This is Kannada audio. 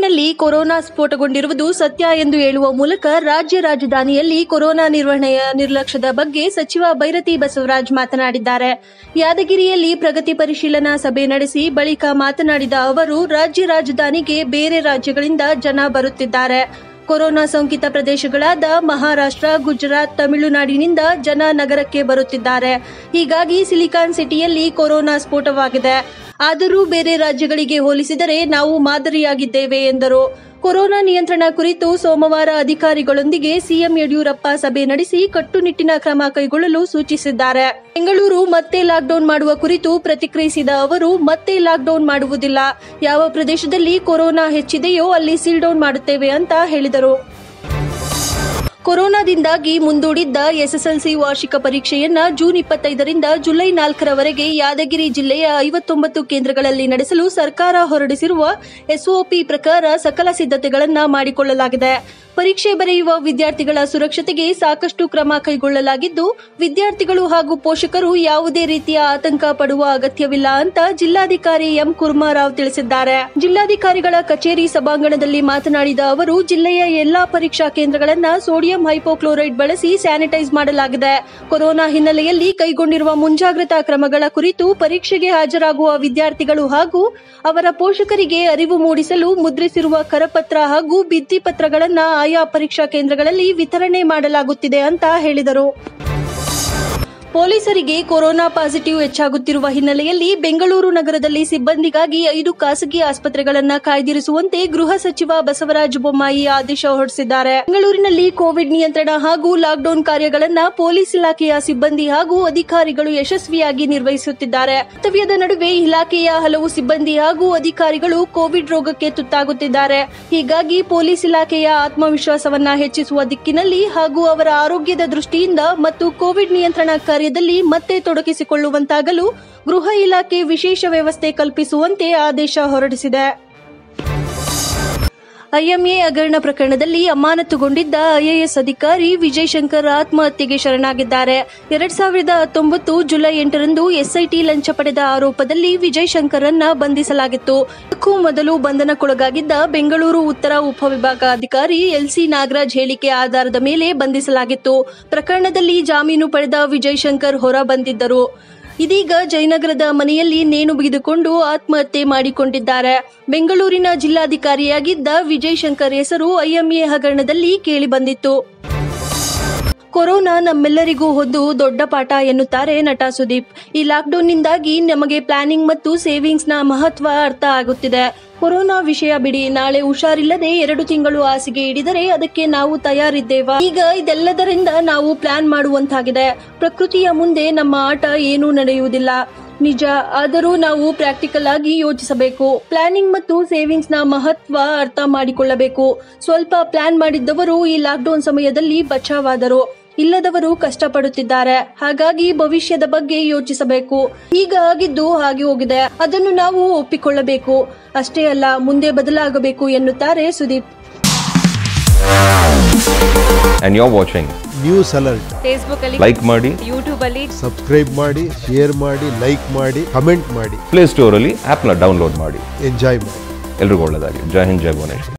ಬೆಂಗಳೂರಿನಲ್ಲಿ ಕೊರೋನಾ ಸ್ಫೋಟಗೊಂಡಿರುವುದು ಸತ್ಯ ಎಂದು ಹೇಳುವ ಮೂಲಕ ರಾಜ್ಯ ರಾಜಧಾನಿಯಲ್ಲಿ ಕೊರೋನಾ ನಿರ್ವಹಣೆಯ ನಿರ್ಲಕ್ಷ್ಯದ ಬಗ್ಗೆ ಸಚಿವ ಬೈರತಿ ಬಸವರಾಜ್ ಮಾತನಾಡಿದ್ದಾರೆ ಯಾದಗಿರಿಯಲ್ಲಿ ಪ್ರಗತಿ ಪರಿಶೀಲನಾ ಸಭೆ ನಡೆಸಿ ಬಳಿಕ ಮಾತನಾಡಿದ ಅವರು ರಾಜ್ಯ ರಾಜಧಾನಿಗೆ ಬೇರೆ ರಾಜ್ಯಗಳಿಂದ ಜನ ಬರುತ್ತಿದ್ದಾರೆ ಕೊರೋನಾ ಸೋಂಕಿತ ಪ್ರದೇಶಗಳಾದ ಮಹಾರಾಷ್ಟ್ರ ಗುಜರಾತ್ ತಮಿಳುನಾಡಿನಿಂದ ಜನ ನಗರಕ್ಕೆ ಬರುತ್ತಿದ್ದಾರೆ ಹೀಗಾಗಿ ಸಿಲಿಕಾನ್ ಸಿಟಿಯಲ್ಲಿ ಕೊರೋನಾ ಸ್ಫೋಟವಾಗಿದೆ ಆದರೂ ಬೇರೆ ರಾಜ್ಯಗಳಿಗೆ ಹೋಲಿಸಿದರೆ ನಾವು ಮಾದರಿಯಾಗಿದ್ದೇವೆ ಎಂದರು ಕೊರೋನಾ ನಿಯಂತ್ರಣ ಕುರಿತು ಸೋಮವಾರ ಅಧಿಕಾರಿಗಳೊಂದಿಗೆ ಸಿಎಂ ಯಡಿಯೂರಪ್ಪ ಸಭೆ ನಡೆಸಿ ಕಟ್ಟುನಿಟ್ಟಿನ ಕ್ರಮ ಕೈಗೊಳ್ಳಲು ಸೂಚಿಸಿದ್ದಾರೆ ಬೆಂಗಳೂರು ಮತ್ತೆ ಲಾಕ್ಡೌನ್ ಮಾಡುವ ಕುರಿತು ಪ್ರತಿಕ್ರಿಯಿಸಿದ ಅವರು ಮತ್ತೆ ಲಾಕ್ಡೌನ್ ಮಾಡುವುದಿಲ್ಲ ಯಾವ ಪ್ರದೇಶದಲ್ಲಿ ಕೊರೋನಾ ಹೆಚ್ಚಿದೆಯೋ ಅಲ್ಲಿ ಸೀಲ್ ಡೌನ್ ಮಾಡುತ್ತೇವೆ ಅಂತ ಹೇಳಿದರು ಕೊರೋನಾದಿಂದಾಗಿ ಮುಂದೂಡಿದ್ದ ಎಸ್ಎಸ್ಎಲ್ಸಿ ವಾರ್ಷಿಕ ಪರೀಕ್ಷೆಯನ್ನ ಜೂನ್ ಇಪ್ಪತ್ತೈದರಿಂದ ಜುಲೈ ನಾಲ್ಕರವರೆಗೆ ಯಾದಗಿರಿ ಜಿಲ್ಲೆಯ ಐವತ್ತೊಂಬತ್ತು ಕೇಂದ್ರಗಳಲ್ಲಿ ನಡೆಸಲು ಸರ್ಕಾರ ಹೊರಡಿಸಿರುವ ಎಸ್ಒಪಿ ಪ್ರಕಾರ ಸಕಲ ಸಿದ್ಧತೆಗಳನ್ನು ಮಾಡಿಕೊಳ್ಳಲಾಗಿದೆ ಪರೀಕ್ಷೆ ಬರೆಯುವ ವಿದ್ಯಾರ್ಥಿಗಳ ಸುರಕ್ಷತೆಗೆ ಸಾಕಷ್ಟು ಕ್ರಮ ಕೈಗೊಳ್ಳಲಾಗಿದ್ದು ವಿದ್ಯಾರ್ಥಿಗಳು ಹಾಗೂ ಪೋಷಕರು ಯಾವುದೇ ರೀತಿಯ ಆತಂಕ ಪಡುವ ಅಗತ್ಯವಿಲ್ಲ ಅಂತ ಜಿಲ್ಲಾಧಿಕಾರಿ ಎಂ ಕುರ್ಮಾರಾವ್ ತಿಳಿಸಿದ್ದಾರೆ ಜಿಲ್ಲಾಧಿಕಾರಿಗಳ ಕಚೇರಿ ಸಭಾಂಗಣದಲ್ಲಿ ಮಾತನಾಡಿದ ಅವರು ಜಿಲ್ಲೆಯ ಎಲ್ಲಾ ಪರೀಕ್ಷಾ ಕೇಂದ್ರಗಳನ್ನ ಸೋಡಿಯಂ ಹೈಪೋಕ್ಲೋರೈಡ್ ಬಳಸಿ ಸ್ಯಾನಿಟೈಸ್ ಮಾಡಲಾಗಿದೆ ಕೊರೋನಾ ಹಿನ್ನೆಲೆಯಲ್ಲಿ ಕೈಗೊಂಡಿರುವ ಮುಂಜಾಗ್ರತಾ ಕ್ರಮಗಳ ಕುರಿತು ಪರೀಕ್ಷೆಗೆ ಹಾಜರಾಗುವ ವಿದ್ಯಾರ್ಥಿಗಳು ಹಾಗೂ ಅವರ ಪೋಷಕರಿಗೆ ಅರಿವು ಮೂಡಿಸಲು ಮುದ್ರಿಸಿರುವ ಕರಪತ್ರ ಹಾಗೂ ಭಿತ್ತಿಪತ್ರಗಳನ್ನು ಆಯಾ ಪರೀಕ್ಷಾ ಕೇಂದ್ರಗಳಲ್ಲಿ ವಿತರಣೆ ಮಾಡಲಾಗುತ್ತಿದೆ ಅಂತ ಹೇಳಿದರು ಪೊಲೀಸರಿಗೆ ಕೊರೋನಾ ಪಾಸಿಟಿವ್ ಹೆಚ್ಚಾಗುತ್ತಿರುವ ಹಿನ್ನೆಲೆಯಲ್ಲಿ ಬೆಂಗಳೂರು ನಗರದಲ್ಲಿ ಸಿಬ್ಬಂದಿಗಾಗಿ ಐದು ಖಾಸಗಿ ಆಸ್ಪತ್ರೆಗಳನ್ನ ಕಾಯ್ದಿರಿಸುವಂತೆ ಗೃಹ ಸಚಿವ ಬಸವರಾಜ ಬೊಮ್ಮಾಯಿ ಆದೇಶ ಹೊರಡಿಸಿದ್ದಾರೆ ಬೆಂಗಳೂರಿನಲ್ಲಿ ಕೋವಿಡ್ ನಿಯಂತ್ರಣ ಹಾಗೂ ಲಾಕ್ಡೌನ್ ಕಾರ್ಯಗಳನ್ನ ಪೊಲೀಸ್ ಇಲಾಖೆಯ ಸಿಬ್ಬಂದಿ ಹಾಗೂ ಅಧಿಕಾರಿಗಳು ಯಶಸ್ವಿಯಾಗಿ ನಿರ್ವಹಿಸುತ್ತಿದ್ದಾರೆ ಕರ್ತವ್ಯದ ನಡುವೆ ಇಲಾಖೆಯ ಹಲವು ಸಿಬ್ಬಂದಿ ಹಾಗೂ ಅಧಿಕಾರಿಗಳು ಕೋವಿಡ್ ರೋಗಕ್ಕೆ ತುತ್ತಾಗುತ್ತಿದ್ದಾರೆ ಹೀಗಾಗಿ ಪೊಲೀಸ್ ಇಲಾಖೆಯ ಆತ್ಮವಿಶ್ವಾಸವನ್ನ ಹೆಚ್ಚಿಸುವ ದಿಕ್ಕಿನಲ್ಲಿ ಹಾಗೂ ಅವರ ಆರೋಗ್ಯದ ದೃಷ್ಟಿಯಿಂದ ಮತ್ತು ಕೋವಿಡ್ ನಿಯಂತ್ರಣ ಕಾರ್ಯದಲ್ಲಿ ಮತ್ತೆ ತೊಡಗಿಸಿಕೊಳ್ಳುವಂತಾಗಲು ಗೃಹ ಇಲಾಖೆ ವಿಶೇಷ ವ್ಯವಸ್ಥೆ ಕಲ್ಪಿಸುವಂತೆ ಆದೇಶ ಹೊರಡಿಸಿದೆ ಐಎಂಎ ಹಗರಣ ಪ್ರಕರಣದಲ್ಲಿ ಅಮಾನತುಗೊಂಡಿದ್ದ ಐಎಎಸ್ ಅಧಿಕಾರಿ ವಿಜಯ್ ಶಂಕರ್ ಆತ್ಮಹತ್ಯೆಗೆ ಶರಣಾಗಿದ್ದಾರೆ ಎರಡ್ ಸಾವಿರದ ಹತ್ತೊಂಬತ್ತು ಜುಲೈ ಎಂಟರಂದು ಎಸ್ಐಟಿ ಲಂಚ ಪಡೆದ ಆರೋಪದಲ್ಲಿ ವಿಜಯ್ ಶಂಕರ್ರನ್ನ ಬಂಧಿಸಲಾಗಿತ್ತು ಇದಕ್ಕೂ ಮೊದಲು ಬಂಧನಕ್ಕೊಳಗಾಗಿದ್ದ ಬೆಂಗಳೂರು ಉತ್ತರ ಉಪವಿಭಾಗ ಅಧಿಕಾರಿ ಎಲ್ಸಿ ನಾಗರಾಜ್ ಹೇಳಿಕೆ ಆಧಾರದ ಮೇಲೆ ಬಂಧಿಸಲಾಗಿತ್ತು ಪ್ರಕರಣದಲ್ಲಿ ಜಾಮೀನು ಪಡೆದ ವಿಜಯ್ ಶಂಕರ್ ಹೊರ ಬಂದಿದ್ದರು ಇದೀಗ ಜಯನಗರದ ಮನೆಯಲ್ಲಿ ನೇಣು ಬಿಗಿದುಕೊಂಡು ಆತ್ಮಹತ್ಯೆ ಮಾಡಿಕೊಂಡಿದ್ದಾರೆ ಬೆಂಗಳೂರಿನ ಜಿಲ್ಲಾಧಿಕಾರಿಯಾಗಿದ್ದ ವಿಜಯ್ ಶಂಕರ್ ಹೆಸರು ಐಎಂಎ ಹಗರಣದಲ್ಲಿ ಕೇಳಿಬಂದಿತ್ತು ಕೊರೋನಾ ನಮ್ಮೆಲ್ಲರಿಗೂ ಒಂದು ದೊಡ್ಡ ಪಾಠ ಎನ್ನುತ್ತಾರೆ ನಟ ಸುದೀಪ್ ಈ ಲಾಕ್ಡೌನ್ನಿಂದಾಗಿ ನಮಗೆ ಪ್ಲಾನಿಂಗ್ ಮತ್ತು ಸೇವಿಂಗ್ಸ್ನ ಮಹತ್ವ ಅರ್ಥ ಆಗುತ್ತಿದೆ ಕೊರೋನಾ ವಿಷಯ ಬಿಡಿ ನಾಳೆ ಹುಷಾರಿಲ್ಲದೆ ಎರಡು ತಿಂಗಳು ಹಾಸಿಗೆ ಹಿಡಿದರೆ ಅದಕ್ಕೆ ನಾವು ತಯಾರಿದ್ದೇವಾ ಈಗ ಇದೆಲ್ಲದರಿಂದ ನಾವು ಪ್ಲಾನ್ ಮಾಡುವಂತಾಗಿದೆ ಪ್ರಕೃತಿಯ ಮುಂದೆ ನಮ್ಮ ಆಟ ಏನೂ ನಡೆಯುವುದಿಲ್ಲ ನಿಜ ಆದರೂ ನಾವು ಪ್ರಾಕ್ಟಿಕಲ್ ಆಗಿ ಯೋಚಿಸಬೇಕು ಪ್ಲಾನಿಂಗ್ ಮತ್ತು ಸೇವಿಂಗ್ಸ್ ನ ಮಹತ್ವ ಅರ್ಥ ಮಾಡಿಕೊಳ್ಳಬೇಕು ಸ್ವಲ್ಪ ಪ್ಲಾನ್ ಮಾಡಿದ್ದವರು ಈ ಲಾಕ್ಡೌನ್ ಸಮಯದಲ್ಲಿ ಬಚಾವಾದರು ಇಲ್ಲದವರು ಕಷ್ಟಪಡುತ್ತಿದ್ದಾರೆ ಹಾಗಾಗಿ ಭವಿಷ್ಯದ ಬಗ್ಗೆ ಯೋಚಿಸಬೇಕು ಈಗ ಆಗಿದ್ದು ಹಾಗೆ ಹೋಗಿದೆ ಅದನ್ನು ನಾವು ಒಪ್ಪಿಕೊಳ್ಳಬೇಕು ಅಷ್ಟೇ ಅಲ್ಲ ಮುಂದೆ ಬದಲಾಗಬೇಕು ಎನ್ನುತ್ತಾರೆ Sudeep and you're watching. News alert Facebook ಅಲ್ಲಿ Like ಮಾಡಿ ಯೂಟ್ಯೂಬ್ ಅಲ್ಲಿ ಸಬ್ಸ್ಕ್ರೈಬ್ ಮಾಡಿ ಶೇರ್ ಮಾಡಿ ಲೈಕ್ ಮಾಡಿ ಕಮೆಂಟ್ ಮಾಡಿ ಪ್ಲೇ ಸ್ಟೋರಲ್ಲಿ ಆ್ಯಪ್ನ ಡೌನ್ಲೋಡ್ ಮಾಡಿ ಎಂಜಾಯ್ ಮಾಡಿ ಎಲ್ರಿಗೂ ಒಳ್ಳೆಯದಾಗಲಿ ಜೈ ಹಿಂದ್ ಜೈ ಭುವನೇಶ್ವರ್